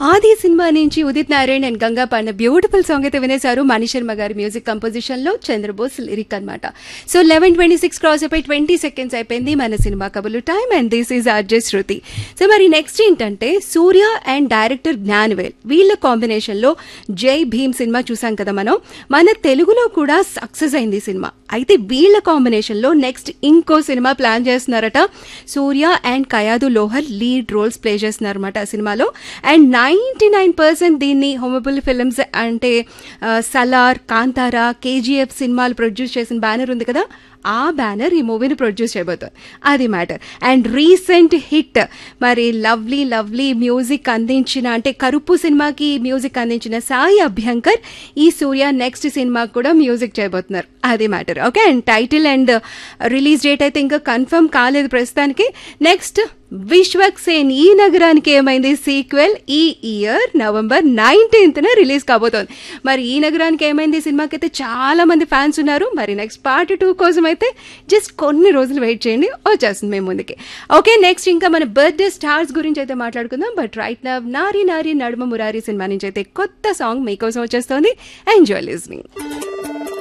ఆది సినిమా నుంచి ఉదిత్ నారాయణ్ అండ్ గంగా పాడిన బ్యూటిఫుల్ సాంగ్ అయితే వినేశారు మణి శర్మ గారి మ్యూజిక్ కంపోజిషన్ లో చంద్రబోస్ లిరిక్ అనమాట so eleven twenty six cross అయిపోయి ట్వంటీ సెకండ్స్ అయిపోయింది మన సినిమా కబులు time and this is RJ Shruti so మరి నెక్స్ట్ ఏంటంటే సూర్య అండ్ డైరెక్టర్ జ్ఞానవేల్ వీళ్ళ కాంబినేషన్ లో జై భీమ్ సినిమా చూసాం కదా మనం మన తెలుగులో కూడా సక్సెస్ అయింది ఈ సినిమా అయితే వీళ్ళ కాంబినేషన్ లో నెక్స్ట్ ఇంకో సినిమా ప్లాన్ చేస్తున్నారట Surya and Kayadu Lohar lead roles play చేస్తున్నారన్నమాట ఆ సినిమాలో అండ్ నైంటీ నైన్ పర్సెంట్ దీన్ని హోమబుల్ ఫిల్మ్స్ అంటే ఆ, సలార్ కాంతారా కేజీఎఫ్ సినిమాలు ప్రొడ్యూస్ చేసిన బ్యానర్ ఉంది కదా ఆ బ్యానర్ ఈ మూవీని ప్రొడ్యూస్ చేయబోతుంది అది మ్యాటర్ అండ్ రీసెంట్ హిట్ మరి లవ్లీ లవ్లీ మ్యూజిక్ అందించిన అంటే కరుపు సినిమాకి మ్యూజిక్ అందించిన సాయి అభ్యంకర్ ఈ సూర్య నెక్స్ట్ సినిమాకి కూడా మ్యూజిక్ చేయబోతున్నారు అది matter okay and title and release date అయితే ఇంకా కన్ఫర్మ్ కాలేదు ప్రస్తుతానికి నెక్స్ట్ విశ్వక్ సేన్ ఈ నగరానికి ఏమైంది సీక్వెల్ ఈ ఇయర్ నవంబర్ నైన్టీన్త్ న రిలీజ్ కాబోతోంది మరి ఈ నగరానికి ఏమైంది సినిమాకి అయితే చాలా మంది ఫ్యాన్స్ ఉన్నారు మరి నెక్స్ట్ పార్ట్ టూ కోసం అయితే జస్ట్ కొన్ని రోజులు వెయిట్ చేయండి వచ్చేస్తుంది మేము ముందుకి ఓకే నెక్స్ట్ ఇంకా మన బర్త్డే స్టార్స్ గురించి అయితే మాట్లాడుకుందాం బట్ రైట్ నవ్ నారి నారి నడుమ మురారి సినిమా నుంచి అయితే కొత్త సాంగ్ మీకోసం వచ్చేస్తోంది ఎంజాయ్ లిస్నింగ్